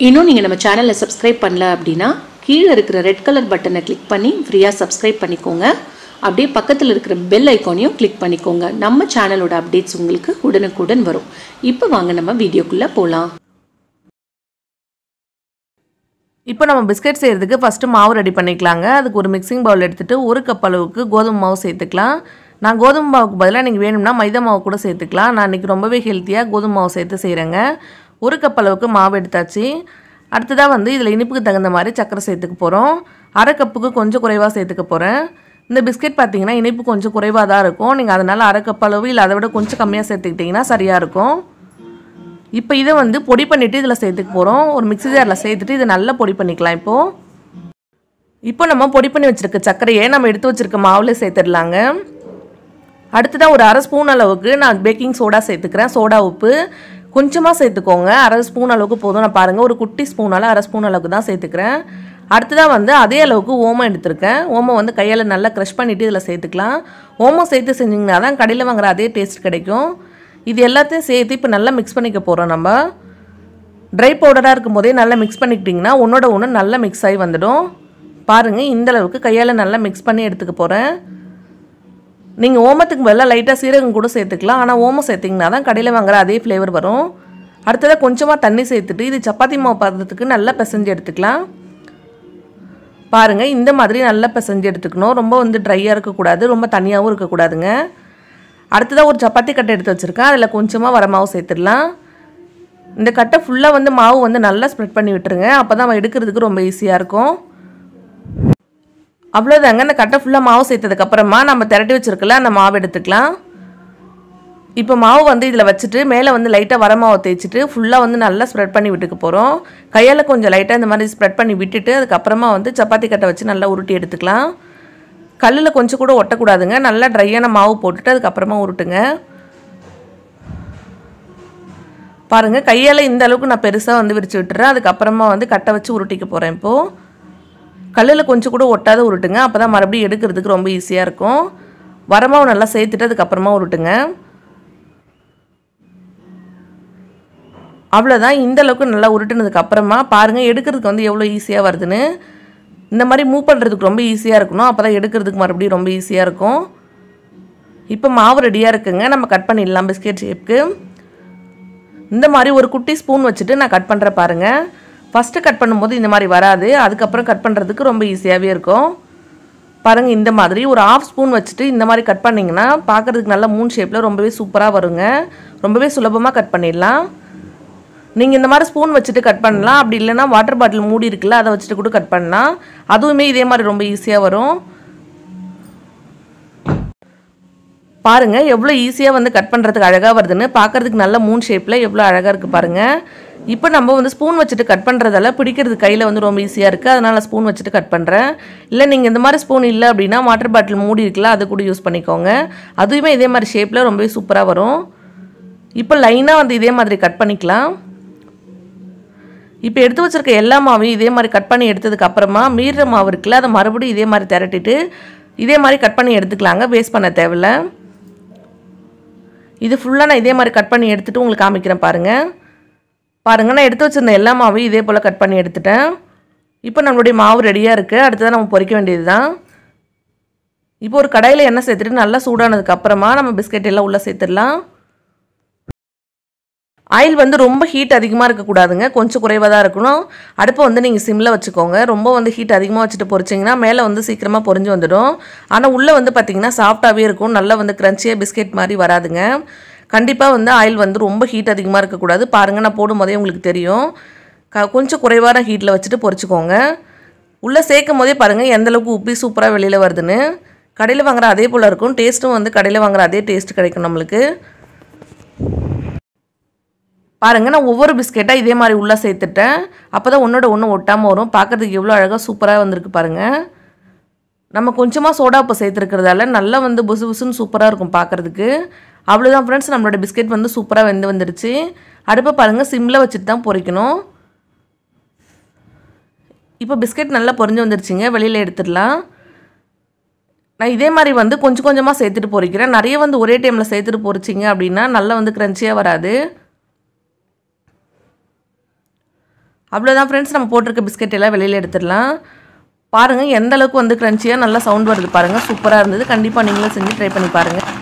இன்னும் நீங்கள் நம்ம சேனலை சப்ஸ்கிரைப் பண்ணல அப்படின்னா கீழே இருக்கிற ரெட் கலர் பட்டனை கிளிக் பண்ணி ஃப்ரீயாக சப்ஸ்கிரைப் பண்ணிக்கோங்க அப்படியே பக்கத்தில் இருக்கிற பெல் ஐக்கானையும் கிளிக் பண்ணிக்கோங்க நம்ம சேனலோட அப்டேட்ஸ் உங்களுக்கு உடனுக்குடன் வரும் இப்போ வாங்க நம்ம வீடியோக்குள்ளே போகலாம் இப்போ நம்ம பிஸ்கட் செய்கிறதுக்கு ஃபஸ்ட்டு மாவு ரெடி பண்ணிக்கலாங்க அதுக்கு ஒரு மிக்சிங் பவுல் எடுத்துகிட்டு ஒரு கப் அளவுக்கு கோதுமை மாவு சேர்த்துக்கலாம் நான் கோதுமை மாவுக்கு பதிலாக நீங்கள் வேணும்னா மைதா மாவு கூட சேர்த்துக்கலாம் நான் இன்றைக்கி ரொம்பவே ஹெல்த்தியாக கோதுமை மாவு சேர்த்து செய்கிறேங்க ஒரு கப் அளவுக்கு மாவு எடுத்தாச்சு அடுத்ததாக வந்து இதில் இனிப்புக்கு தகுந்த மாதிரி சர்க்கரை சேர்த்துக்க போகிறோம் அரை கப்புக்கு கொஞ்சம் குறைவாக சேர்த்துக்க போகிறேன் இந்த பிஸ்கெட் பார்த்தீங்கன்னா இனிப்பு கொஞ்சம் குறைவாக தான் இருக்கும் நீங்கள் அதனால் அரை கப் அளவு இல்லை அதை விட கொஞ்சம் கம்மியாக சேர்த்துக்கிட்டிங்கன்னா சரியாக இருக்கும் இப்போ இதை வந்து பொடி பண்ணிவிட்டு இதில் சேர்த்துக்க போகிறோம் ஒரு மிக்ஸி ஜாரில் சேர்த்துட்டு இதை நல்லா பொடி பண்ணிக்கலாம் இப்போது இப்போ நம்ம பொடி பண்ணி வச்சுருக்க சர்க்கரையை நம்ம எடுத்து வச்சுருக்க மாவில் சேர்த்துடலாங்க அடுத்ததாக ஒரு அரை ஸ்பூன் அளவுக்கு நான் பேக்கிங் சோடா சேர்த்துக்கிறேன் சோடா உப்பு கொஞ்சமாக சேர்த்துக்கோங்க அரை ஸ்பூன் அளவுக்கு போதும் நான் பாருங்கள் ஒரு குட்டி ஸ்பூனால் அரை ஸ்பூன் அளவுக்கு தான் சேர்த்துக்கிறேன் அடுத்ததாக வந்து அதே அளவுக்கு ஓமம் எடுத்திருக்கேன் ஓமம் வந்து கையால் நல்லா க்ரஷ் பண்ணிவிட்டு இதில் சேர்த்துக்கலாம் ஓமம் சேர்த்து செஞ்சிங்கன்னா தான் கடையில் வாங்குற அதே டேஸ்ட் கிடைக்கும் இது எல்லாத்தையும் சேர்த்து இப்போ நல்லா மிக்ஸ் பண்ணிக்க போகிறோம் நம்ம ட்ரை பவுடராக இருக்கும் போதே நல்லா மிக்ஸ் பண்ணிக்கிட்டிங்கன்னா ஒன்றோட ஒன்று நல்லா மிக்ஸ் ஆகி வந்துடும் பாருங்கள் இந்த அளவுக்கு கையால் நல்லா மிக்ஸ் பண்ணி எடுத்துக்க போகிறேன் நீங்கள் ஓமத்துக்கு பதிலாக லைட்டாக சீரகம் கூட சேர்த்துக்கலாம் ஆனால் ஓமம் சேர்த்திங்கன்னா தான் கடையில் வாங்குற அதே ஃப்ளேவர் வரும் அடுத்ததாக கொஞ்சமாக தண்ணி சேர்த்துட்டு இது சப்பாத்தி மாவு பதத்துக்கு நல்லா பிசைஞ்சு எடுத்துக்கலாம் பாருங்கள் இந்த மாதிரி நல்லா பிசைஞ்சு எடுத்துக்கணும் ரொம்ப வந்து ட்ரையாக இருக்கக்கூடாது ரொம்ப தனியாகவும் இருக்கக்கூடாதுங்க அடுத்ததாக ஒரு சப்பாத்தி கட்டை எடுத்து வச்சுருக்கேன் அதில் கொஞ்சமாக வர மாவு சேர்த்துடலாம் இந்த கட்டை ஃபுல்லாக வந்து மாவு வந்து நல்லா ஸ்ப்ரெட் பண்ணி விட்டுருங்க அப்போ தான் எடுக்கிறதுக்கு ரொம்ப ஈஸியாக இருக்கும் அவ்வளோதாங்க அந்த கட்டை ஃபுல்லாக மாவு சேர்த்ததுக்கப்புறமா நம்ம திரட்டி வச்சுருக்கல அந்த மாவு எடுத்துக்கலாம் இப்போ மாவு வந்து இதில் வச்சுட்டு மேலே வந்து லைட்டாக வர மாவை தேய்ச்சிட்டு ஃபுல்லாக வந்து நல்லா ஸ்ப்ரெட் பண்ணி விட்டுக்க போகிறோம் கையால் கொஞ்சம் லைட்டாக இந்த மாதிரி ஸ்ப்ரெட் பண்ணி விட்டுட்டு அதுக்கப்புறமா வந்து சப்பாத்தி கட்டை வச்சு நல்லா உருட்டி எடுத்துக்கலாம் கல்லில் கொஞ்சம் கூட ஒட்டக்கூடாதுங்க நல்லா ட்ரையான மாவு போட்டுட்டு அதுக்கப்புறமா உருட்டுங்க பாருங்கள் கையால் இந்த அளவுக்கு நான் பெருசாக வந்து விரித்து விட்டுறேன் அதுக்கப்புறமா வந்து கட்டை வச்சு உருட்டிக்க போகிறேன் இப்போது கல்லில் கொஞ்சம் கூட ஒட்டாத உருட்டுங்க அப்போ தான் மறுபடியும் எடுக்கிறதுக்கு ரொம்ப ஈஸியாக இருக்கும் வரமாவு நல்லா சேர்த்துட்டு அதுக்கப்புறமா உருட்டுங்க அவ்வளோதான் இந்த அளவுக்கு நல்லா உருட்டுனதுக்கு அப்புறமா பாருங்கள் எடுக்கிறதுக்கு வந்து எவ்வளோ ஈஸியாக வருதுன்னு இந்த மாதிரி மூவ் பண்ணுறதுக்கு ரொம்ப ஈஸியாக இருக்கணும் அப்போ தான் எடுக்கிறதுக்கு மறுபடியும் ரொம்ப ஈஸியாக இருக்கும் இப்போ மாவு ரெடியாக இருக்குங்க நம்ம கட் பண்ணிடலாம் பிஸ்கெட் ஷேப்க்கு இந்த மாதிரி ஒரு குட்டி ஸ்பூன் வச்சுட்டு நான் கட் பண்ணுற பாருங்கள் ஃபஸ்ட்டு கட் பண்ணும்போது இந்த மாதிரி வராது அதுக்கப்புறம் கட் பண்ணுறதுக்கு ரொம்ப ஈஸியாகவே இருக்கும் பாருங்கள் இந்த மாதிரி ஒரு ஆஃப் ஸ்பூன் வச்சுட்டு இந்த மாதிரி கட் பண்ணிங்கன்னா பார்க்குறதுக்கு நல்ல மூன் ஷேப்பில் ரொம்பவே சூப்பராக வருங்க ரொம்பவே சுலபமாக கட் பண்ணிடலாம் நீங்கள் இந்த மாதிரி ஸ்பூன் வச்சுட்டு கட் பண்ணலாம் அப்படி இல்லைன்னா வாட்டர் பாட்டில் மூடி இருக்குல்ல அதை வச்சுட்டு கூட கட் பண்ணலாம் அதுவுமே இதே மாதிரி ரொம்ப ஈஸியாக வரும் பாருங்கள் எவ்வளோ ஈஸியாக வந்து கட் பண்ணுறதுக்கு அழகாக வருதுன்னு பார்க்குறதுக்கு நல்ல மூன் ஷேப்பில் எவ்வளோ அழகாக இருக்குது பாருங்கள் இப்போ நம்ம வந்து ஸ்பூன் வச்சுட்டு கட் பண்ணுறதால பிடிக்கிறது கையில் வந்து ரொம்ப ஈஸியாக இருக்குது அதனால் ஸ்பூன் வச்சுட்டு கட் பண்ணுறேன் இல்லை நீங்கள் இந்த மாதிரி ஸ்பூன் இல்லை அப்படின்னா வாட்டர் பாட்டில் மூடி இருக்குல்ல அதை கூட யூஸ் பண்ணிக்கோங்க அதுவுமே இதே மாதிரி ஷேப்பில் ரொம்பவே சூப்பராக வரும் இப்போ லைனாக வந்து இதே மாதிரி கட் பண்ணிக்கலாம் இப்போ எடுத்து வச்சுருக்க எல்லா மாவையும் இதே மாதிரி கட் பண்ணி எடுத்ததுக்கு அப்புறமா மீறுற மாவு இருக்குல்ல அதை மறுபடியும் இதே மாதிரி திரட்டிட்டு இதே மாதிரி கட் பண்ணி எடுத்துக்கலாங்க வேஸ்ட் பண்ண தேவையில்ல இது ஃபுல்லாக நான் இதே மாதிரி கட் பண்ணி எடுத்துகிட்டு உங்களுக்கு காமிக்கிறேன் பாருங்கள் பாருங்கள் நான் எடுத்து வச்சுருந்த எல்லா மாவையும் இதே போல் கட் பண்ணி எடுத்துட்டேன் இப்போ நம்மளுடைய மாவு ரெடியாக இருக்குது அடுத்ததான் நம்ம பொரிக்க வேண்டியது தான் இப்போ ஒரு கடாயில் எண்ணெய் சேர்த்துட்டு நல்லா சூடானதுக்கு அப்புறமா நம்ம பிஸ்கெட் எல்லாம் உள்ளே சேர்த்துடலாம் ஆயில் வந்து ரொம்ப ஹீட் அதிகமாக இருக்கக்கூடாதுங்க கொஞ்சம் குறைவாக தான் இருக்கணும் அடுப்பை வந்து நீங்கள் சிம்மில் வச்சுக்கோங்க ரொம்ப வந்து ஹீட் அதிகமாக வச்சுட்டு பொரிச்சிங்கன்னா மேலே வந்து சீக்கிரமாக பொரிஞ்சு வந்துடும் ஆனால் உள்ளே வந்து பார்த்திங்கன்னா சாஃப்டாகவே இருக்கும் நல்லா வந்து க்ரன்ச்சியாக பிஸ்கெட் மாதிரி வராதுங்க கண்டிப்பாக வந்து ஆயில் வந்து ரொம்ப ஹீட் அதிகமாக இருக்கக்கூடாது பாருங்கள் நான் போடும் போதே உங்களுக்கு தெரியும் க கொஞ்சம் குறைவான ஹீட்டில் வச்சுட்டு பொரிச்சுக்கோங்க உள்ளே சேர்க்கும் போதே பாருங்கள் எந்தளவுக்கு உப்பி சூப்பராக வெளியில் வருதுன்னு கடையில் வாங்குற அதே போல் இருக்கும் டேஸ்ட்டும் வந்து கடையில் வாங்குற அதே டேஸ்ட் கிடைக்கும் நம்மளுக்கு பாருங்கள் நான் ஒவ்வொரு பிஸ்கெட்டாக இதே மாதிரி உள்ளே சேர்த்துட்டேன் அப்போ தான் ஒன்றோட ஒன்று ஒட்டாமல் வரும் பார்க்குறதுக்கு எவ்வளோ அழகாக சூப்பராக வந்திருக்கு பாருங்கள் நம்ம கொஞ்சமாக சோடா இப்போ சேர்த்துருக்கிறதால நல்லா வந்து புசு புசுன்னு சூப்பராக இருக்கும் பார்க்குறதுக்கு அவ்வளோதான் ஃப்ரெண்ட்ஸ் நம்மளோட பிஸ்கெட் வந்து சூப்பராக வெந்து வந்துருச்சு அடுப்பை பாருங்கள் சிம்மில் வச்சுட்டு தான் பொரிக்கணும் இப்போ பிஸ்கெட் நல்லா பொரிஞ்சு வந்துருச்சுங்க வெளியில் எடுத்துடலாம் நான் இதே மாதிரி வந்து கொஞ்சம் கொஞ்சமாக சேர்த்துட்டு பொரிக்கிறேன் நிறைய வந்து ஒரே டைமில் சேர்த்துட்டு பொரிச்சிங்க அப்படின்னா நல்லா வந்து க்ரன்ச்சியாக வராது அவ்வளோதான் ஃப்ரெண்ட்ஸ் நம்ம போட்டிருக்க பிஸ்கெட் எல்லாம் வெளியில் எடுத்துடலாம் பாருங்கள் எந்த அளவுக்கு வந்து க்ரன்ச்சியாக நல்லா சவுண்ட் வருது பாருங்கள் சூப்பராக இருந்தது கண்டிப்பாக நீங்களும் செஞ்சு ட்ரை பண்ணி பாருங்கள்